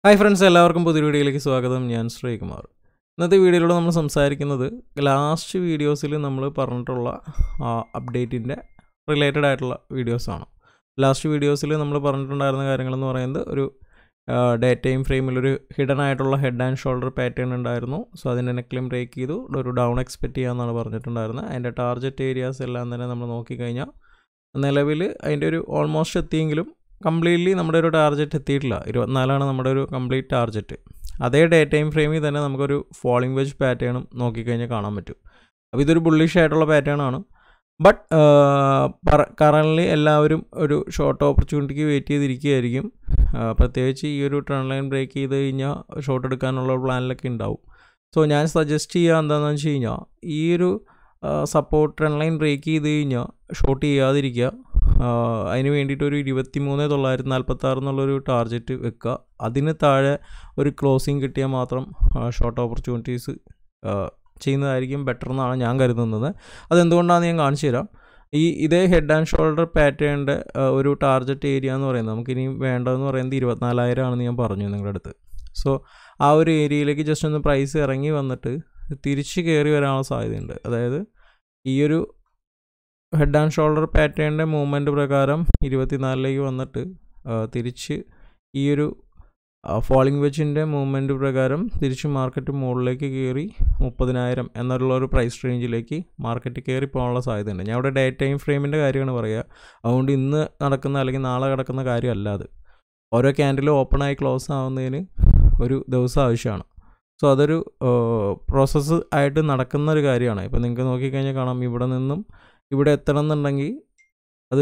hi friends എല്ലാവർക്കും പുതിയ വീഡിയോയിലേക്ക് സ്വാഗതം ഞാൻ ശ്രീകുമാർ ഇന്നത്തെ വീഡിയോയിലൂടെ നമ്മൾ സംസാരിക്കുന്നത് ലാസ്റ്റ് വീഡിയോസിൽ നമ്മൾ പറഞ്ഞിട്ടുള്ള അപ്ഡേറ്റിൻ്റെ റിലേറ്റഡ് ആയിട്ടുള്ള വീഡിയോസാണ് ലാസ്റ്റ് വീഡിയോസിൽ നമ്മൾ പറഞ്ഞിട്ടുണ്ടായിരുന്ന കാര്യങ്ങളെന്ന് പറയുന്നത് ഒരു ഡേ ടൈം ഫ്രെയിമിൽ ഒരു ഹിഡൻ ആയിട്ടുള്ള ഹെഡ് ആൻഡ് ഷോൾഡർ പാറ്റേൺ ഉണ്ടായിരുന്നു സോ അതിൻ്റെ നെക്ലിം ബ്രേക്ക് ചെയ്തു ഒരു ഡൗൺ എക്സ്പെക്റ്റ് ചെയ്യാമെന്നാണ് പറഞ്ഞിട്ടുണ്ടായിരുന്നത് അതിൻ്റെ ടാർഗറ്റ് ഏരിയാസ് എല്ലാം തന്നെ നമ്മൾ നോക്കിക്കഴിഞ്ഞാൽ നിലവിൽ അതിൻ്റെ ഒരു ഓൾമോസ്റ്റ് എത്തിയെങ്കിലും കംപ്ലീറ്റ്ലി നമ്മുടെ ഒരു ടാർഗറ്റ് എത്തിയിട്ടില്ല ഇരുപത്തിനാലാണ് നമ്മുടെ ഒരു കംപ്ലീറ്റ് ടാർഗറ്റ് അതേ ഡേ ടൈം ഫ്രെയിമിൽ തന്നെ നമുക്കൊരു ഫോളിംഗ് വെജ് പാറ്റേണും നോക്കിക്കഴിഞ്ഞാൽ കാണാൻ പറ്റും അപ്പോൾ ഇതൊരു ബുള്ളിഷ് ആയിട്ടുള്ള പാറ്റേൺ ആണ് ബട്ട് കറൻ്റ്ലി എല്ലാവരും ഒരു ഷോർട്ട് ഓപ്പർച്യൂണിറ്റിക്ക് വെയിറ്റ് ചെയ്തിരിക്കുകയായിരിക്കും പ്രത്യേകിച്ച് ഈ ഒരു ട്രെൻഡ് ലൈൻ ബ്രേക്ക് ചെയ്ത് കഴിഞ്ഞാൽ ഷോർട്ട് എടുക്കാനുള്ള പ്ലാനിലൊക്കെ ഉണ്ടാവും സോ ഞാൻ സജസ്റ്റ് ചെയ്യുക എന്താണെന്ന് വെച്ച് കഴിഞ്ഞാൽ ഈ ഒരു സപ്പോർട്ട് ട്രെൻഡ് ലൈൻ ബ്രേക്ക് ചെയ്ത് കഴിഞ്ഞാൽ ഷോർട്ട് ചെയ്യാതിരിക്കുക അതിന് വേണ്ടിയിട്ട് ഒരു ഇരുപത്തി മൂന്ന് തൊള്ളായിരത്തി നാൽപ്പത്താറ് എന്നുള്ളൊരു ടാർഗറ്റ് വെക്കുക അതിന് താഴെ ഒരു ക്ലോസിങ് കിട്ടിയാൽ മാത്രം ഷോർട്ട് ഓപ്പർച്യൂണിറ്റീസ് ചെയ്യുന്നതായിരിക്കും ബെറ്റർ എന്നാണ് ഞാൻ കരുതുന്നത് അതെന്തുകൊണ്ടാണെന്ന് ഞാൻ കാണിച്ചു തരാം ഈ ഇതേ ഹെഡ് ആൻഡ് ഷോൾഡർ പാറ്റേണിൻ്റെ ഒരു ടാർഗറ്റ് ഏരിയ എന്ന് പറയുന്നത് നമുക്കിനി വേണ്ടതെന്ന് പറയുന്നത് ഇരുപത്തിനാലായിരം ആണെന്ന് ഞാൻ പറഞ്ഞു നിങ്ങളുടെ അടുത്ത് സോ ആ ഒരു ഏരിയയിലേക്ക് ജസ്റ്റ് ഒന്ന് പ്രൈസ് ഇറങ്ങി വന്നിട്ട് തിരിച്ച് കയറി വരാനുള്ള സാധ്യതയുണ്ട് അതായത് ഈ ഒരു ഹെഡ് ആൻഡ് ഷോൾഡർ പാറ്റേണിൻ്റെ മൂവ്മെൻറ്റ് പ്രകാരം ഇരുപത്തിനാലിലേക്ക് വന്നിട്ട് തിരിച്ച് ഈ ഒരു ഫോളിംഗ് വെച്ചിൻ്റെ മൂവ്മെൻറ്റ് പ്രകാരം തിരിച്ച് മാർക്കറ്റ് മുകളിലേക്ക് കയറി മുപ്പതിനായിരം എന്നുള്ള ഒരു പ്രൈസ് റേഞ്ചിലേക്ക് മാർക്കറ്റ് കയറി പോകാനുള്ള സാധ്യതയുണ്ട് ഞാൻ ഇവിടെ ഡേ ടൈം ഫ്രെയിമിൻ്റെ കാര്യമാണ് പറയുക അതുകൊണ്ട് ഇന്ന് നടക്കുന്ന അല്ലെങ്കിൽ നാളെ കിടക്കുന്ന കാര്യമല്ല അത് ഓരോ ക്യാൻഡിലും ഓപ്പണായി ക്ലോസ് ആവുന്നതിന് ഒരു ദിവസം ആവശ്യമാണ് സോ അതൊരു പ്രോസസ്സ് ആയിട്ട് നടക്കുന്ന ഒരു കാര്യമാണ് ഇപ്പോൾ നിങ്ങൾക്ക് നോക്കിക്കഴിഞ്ഞാൽ കാണാം ഇവിടെ നിന്നും ഇവിടെ എത്തണം എന്നുണ്ടെങ്കിൽ അത്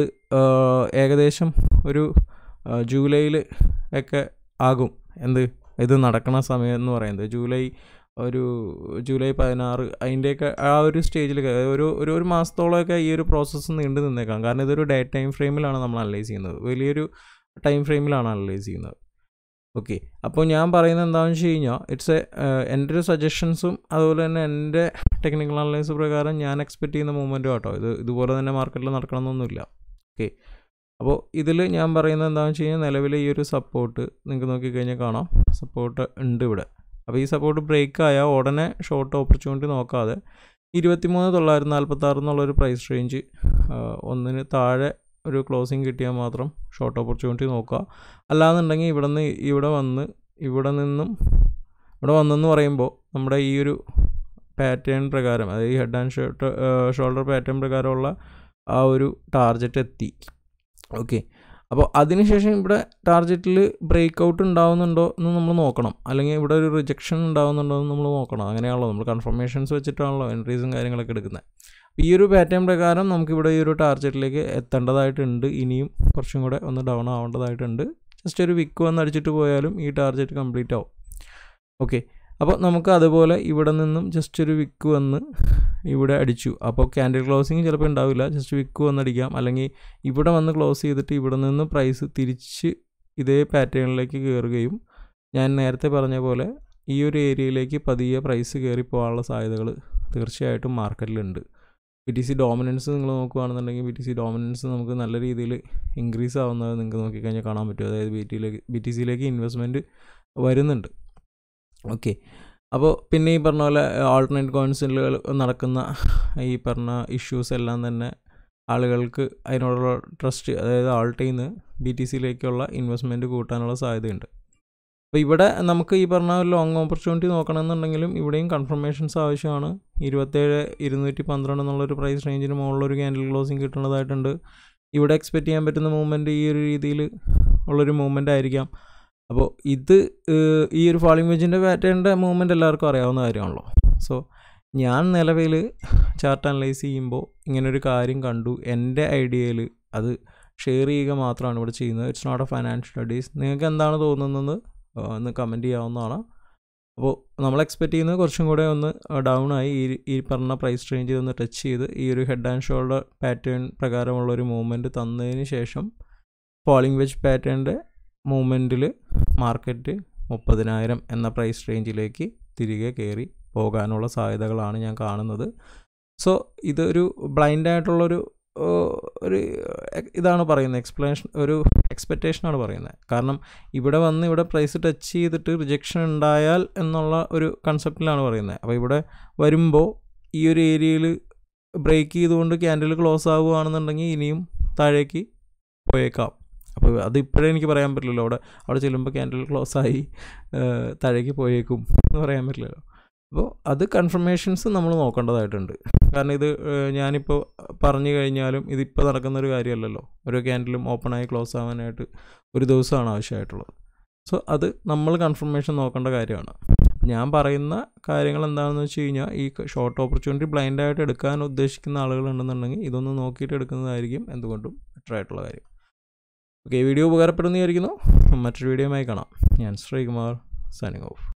ഏകദേശം ഒരു ജൂലൈയിൽ ഒക്കെ ആകും എന്ത് ഇത് നടക്കുന്ന സമയം എന്ന് പറയുന്നത് ജൂലൈ ഒരു ജൂലൈ പതിനാറ് അതിൻ്റെയൊക്കെ ആ ഒരു സ്റ്റേജിലൊക്കെ ഒരു ഒരു ഒരു മാസത്തോളമൊക്കെ ഈ ഒരു പ്രോസസ്സ് നീണ്ടു നിന്നേക്കാം കാരണം ഇതൊരു ഡേ ടൈം ഫ്രെയിമിലാണ് നമ്മൾ അനലൈസ് ചെയ്യുന്നത് വലിയൊരു ടൈം ഫ്രെയിമിലാണ് അനലൈസ് ചെയ്യുന്നത് ഓക്കെ അപ്പോൾ ഞാൻ പറയുന്നത് എന്താണെന്ന് വെച്ച് കഴിഞ്ഞാൽ ഇറ്റ്സ് എ എൻ്റെ ഒരു സജഷൻസും അതുപോലെ തന്നെ എൻ്റെ ടെക്നിക്കൽ അനലൈസ് പ്രകാരം ഞാൻ എക്സ്പെക്റ്റ് ചെയ്യുന്ന മൂവ്മെൻറ്റും കേട്ടോ ഇത് ഇതുപോലെ തന്നെ മാർക്കറ്റിൽ നടക്കണമെന്നൊന്നുമില്ല ഓക്കെ അപ്പോൾ ഇതിൽ ഞാൻ പറയുന്നത് എന്താണെന്ന് വെച്ച് കഴിഞ്ഞാൽ നിലവിലെ ഈ ഒരു സപ്പോർട്ട് നിങ്ങൾക്ക് നോക്കിക്കഴിഞ്ഞാൽ കാണാം സപ്പോർട്ട് ഉണ്ട് ഇവിടെ അപ്പോൾ ഈ സപ്പോർട്ട് ബ്രേക്ക് ആയാൽ ഉടനെ ഷോർട്ട് ഓപ്പർച്യൂണിറ്റി നോക്കാതെ ഇരുപത്തിമൂന്ന് തൊള്ളായിരത്തി നാൽപ്പത്താറ് എന്നുള്ളൊരു പ്രൈസ് റേഞ്ച് ഒന്നിന് താഴെ ഒരു ക്ലോസിങ് കിട്ടിയാൽ മാത്രം ഷോർട്ട് ഓപ്പർച്യൂണിറ്റി നോക്കുക അല്ലാന്നുണ്ടെങ്കിൽ ഇവിടെ നിന്ന് ഇവിടെ വന്ന് ഇവിടെ നിന്നും ഇവിടെ വന്നെന്ന് പറയുമ്പോൾ നമ്മുടെ ഈ ഒരു പാറ്റേൺ പ്രകാരം അതായത് ഈ head and shoulder shoulder pattern പ്രകാരമുള്ള ആ ഒരു ടാർഗറ്റ് എത്തി ഓക്കെ അപ്പോൾ അതിനുശേഷം ഇവിടെ ടാർഗറ്റിൽ ബ്രേക്ക് ഔട്ട് ഉണ്ടാവുന്നുണ്ടോ എന്ന് നമ്മൾ നോക്കണം അല്ലെങ്കിൽ ഇവിടെ ഒരു റിജക്ഷൻ ഉണ്ടാവുന്നുണ്ടോ എന്ന് നമ്മൾ നോക്കണം അങ്ങനെയാണല്ലോ നമ്മൾ കൺഫർമേഷൻസ് വെച്ചിട്ടാണല്ലോ എൻട്രീസും കാര്യങ്ങളൊക്കെ എടുക്കുന്നത് ഈ ഒരു പാറ്റേൺ പ്രകാരം നമുക്കിവിടെ ഈ ഒരു ടാർഗറ്റിലേക്ക് എത്തേണ്ടതായിട്ടുണ്ട് ഇനിയും കുറച്ചും കൂടെ ഒന്ന് ഡൗൺ ആവേണ്ടതായിട്ടുണ്ട് ജസ്റ്റ് ഒരു വിക്ക് വന്ന് അടിച്ചിട്ട് പോയാലും ഈ ടാർഗറ്റ് കംപ്ലീറ്റ് ആവും ഓക്കെ അപ്പോൾ നമുക്ക് അതുപോലെ ഇവിടെ നിന്നും ജസ്റ്റ് ഒരു വിക്ക് വന്ന് ഇവിടെ അടിച്ചു അപ്പോൾ ക്യാൻഡിൽ ക്ലോസിങ് ചിലപ്പോൾ ഉണ്ടാവില്ല ജസ്റ്റ് വിക്ക് വന്നടിക്കാം അല്ലെങ്കിൽ ഇവിടെ വന്ന് ക്ലോസ് ചെയ്തിട്ട് ഇവിടെ നിന്ന് പ്രൈസ് തിരിച്ച് ഇതേ പാറ്റേണിലേക്ക് കയറുകയും ഞാൻ നേരത്തെ പറഞ്ഞ പോലെ ഈ ഒരു ഏരിയയിലേക്ക് പതിയെ പ്രൈസ് കയറി പോകാനുള്ള സാധ്യതകൾ തീർച്ചയായിട്ടും മാർക്കറ്റിലുണ്ട് ബി ടി സി ഡോമിനൻസ് നിങ്ങൾ നോക്കുകയാണെന്നുണ്ടെങ്കിൽ ബി ടി സി ഡോമിനൻസ് നമുക്ക് നല്ല രീതിയിൽ ഇൻക്രീസ് ആവുന്നത് നിങ്ങൾക്ക് നോക്കിക്കഴിഞ്ഞാൽ കാണാൻ പറ്റും അതായത് ബി ടിയിലേക്ക് ബി ടി സിയിലേക്ക് ഇൻവെസ്റ്റ്മെൻറ്റ് വരുന്നുണ്ട് ഓക്കെ അപ്പോൾ പിന്നെ ഈ പറഞ്ഞ പോലെ ആൾട്ടർനേറ്റ് കോയിൻസിൽ നടക്കുന്ന ഈ പറഞ്ഞ ഇഷ്യൂസ് എല്ലാം തന്നെ ആളുകൾക്ക് അതിനോടുള്ള ട്രസ്റ്റ് അതായത് ആൾട്ടിൽ നിന്ന് ബി ടി സിയിലേക്കുള്ള ഇൻവെസ്റ്റ്മെൻറ്റ് കൂട്ടാനുള്ള സാധ്യതയുണ്ട് അപ്പോൾ ഇവിടെ നമുക്ക് ഈ പറഞ്ഞ ലോങ് ഓപ്പർച്യൂണിറ്റി നോക്കണമെന്നുണ്ടെങ്കിലും ഇവിടെയും കൺഫർമേഷൻസ് ആവശ്യമാണ് ഇരുപത്തേഴ് ഇരുന്നൂറ്റി പന്ത്രണ്ട് എന്നുള്ളൊരു പ്രൈസ് റേഞ്ചിന് മുകളിലൊരു ക്യാൻഡിൽ ക്ലോസിങ് കിട്ടുന്നതായിട്ടുണ്ട് ഇവിടെ എക്സ്പെക്റ്റ് ചെയ്യാൻ പറ്റുന്ന മൂവ്മെൻറ്റ് ഈ ഒരു രീതിയിൽ ഉള്ളൊരു മൂവ്മെൻ്റ് ആയിരിക്കാം അപ്പോൾ ഇത് ഈ ഒരു ഫാളിംഗ് വെജിൻ്റെ പാറ്റേണിൻ്റെ മൂവ്മെൻറ്റ് എല്ലാവർക്കും അറിയാവുന്ന കാര്യമാണല്ലോ സോ ഞാൻ നിലവിൽ ചാർട്ട് അനലൈസ് ചെയ്യുമ്പോൾ ഇങ്ങനൊരു കാര്യം കണ്ടു എൻ്റെ ഐഡിയയിൽ അത് ഷെയർ ചെയ്യുക മാത്രമാണ് ഇവിടെ ചെയ്യുന്നത് it's not a financial studies നിങ്ങൾക്ക് എന്താണ് തോന്നുന്നത് ഒന്ന് കമൻറ്റ് ചെയ്യാവുന്നതാണ് അപ്പോൾ നമ്മൾ എക്സ്പെക്റ്റ് ചെയ്യുന്നത് കുറച്ചും കൂടെ ഒന്ന് ഡൗൺ ആയി ഈ ഈ പറഞ്ഞ പ്രൈസ് റേഞ്ചിൽ ഒന്ന് ടച്ച് ചെയ്ത് ഈ ഒരു ഹെഡ് ആൻഡ് ഷോൾഡർ പാറ്റേൺ പ്രകാരമുള്ള ഒരു മൂവ്മെൻറ്റ് തന്നതിന് ശേഷം ഫാളിംഗ് വെജ് പാറ്റേണിൻ്റെ മൂവ്മെൻറ്റിൽ മാർക്കറ്റ് മുപ്പതിനായിരം എന്ന പ്രൈസ് റേഞ്ചിലേക്ക് തിരികെ കയറി പോകാനുള്ള സാധ്യതകളാണ് ഞാൻ കാണുന്നത് സോ ഇതൊരു ബ്ലൈൻഡ് ആയിട്ടുള്ളൊരു ഓ, ഒരു എ- ഇതാണ് പറയുന്നത് എക്സ്പ്ലനേഷൻ ഒരു എക്സ്പെക്റ്റേഷനാണ് പറയുന്നത് കാരണം ഇവിടെ വന്ന് ഇവിടെ പ്രൈസ് ടച്ച് ചെയ്തിട്ട് റിജക്ഷൻ ഉണ്ടായാൽ എന്നുള്ള ഒരു കൺസെപ്റ്റിലാണ് പറയുന്നത് അപ്പോൾ ഇവിടെ വരുമ്പോൾ ഈ ഒരു ഏരിയയിൽ ബ്രേക്ക് ചെയ്തുകൊണ്ട് ക്യാൻഡിൽ ക്ലോസ് ആവുകയാണെന്നുണ്ടെങ്കിൽ ഇനിയും താഴേക്ക് പോയേക്കാം അപ്പോൾ അത് ഇപ്പോഴേ എനിക്ക് പറയാൻ പറ്റില്ലല്ലോ അവിടെ അവിടെ ചെല്ലുമ്പോൾ ക്യാൻഡിൽ ക്ലോസ് ആയി ഏഹ്, താഴേക്ക് പോയേക്കും എന്ന് പറയാൻ പറ്റില്ലല്ലോ അപ്പോൾ അത് കൺഫർമേഷൻസ് നമ്മൾ നോക്കേണ്ടതായിട്ടുണ്ട് കാരണം ഇത് ഏഹ്, ഞാനിപ്പോൾ പറഞ്ഞു കഴിഞ്ഞാലും ഇതിപ്പോൾ നടക്കുന്ന ഒരു കാര്യമല്ലല്ലോ ഓരോ ക്യാൻഡിലും ഓപ്പണായി ക്ലോസ് ആവാനായിട്ട് ഒരു ദിവസമാണ് ആവശ്യമായിട്ടുള്ളത് സോ അത് നമ്മൾ കൺഫർമേഷൻ നോക്കേണ്ട കാര്യമാണ് ഞാൻ പറയുന്ന കാര്യങ്ങൾ എന്താണെന്ന് വെച്ച് കഴിഞ്ഞാൽ ഈ ഷോർട്ട് ഓപ്പർച്യൂണിറ്റി ബ്ലൈൻഡായിട്ട് എടുക്കാൻ ഉദ്ദേശിക്കുന്ന ആളുകളുണ്ടെന്നുണ്ടെങ്കിൽ ഇതൊന്ന് നോക്കിയിട്ട് എടുക്കുന്നതായിരിക്കും എന്തുകൊണ്ടും ബെറ്റർ ആയിട്ടുള്ള കാര്യം ഓക്കെ വീഡിയോ ഉപകാരപ്പെടുന്ന വിചാരിക്കുന്നു മറ്റൊരു വീഡിയോയുമായി കാണാം ഞാൻ ശ്രീകുമാർ സൈനിങ് ഓഫ്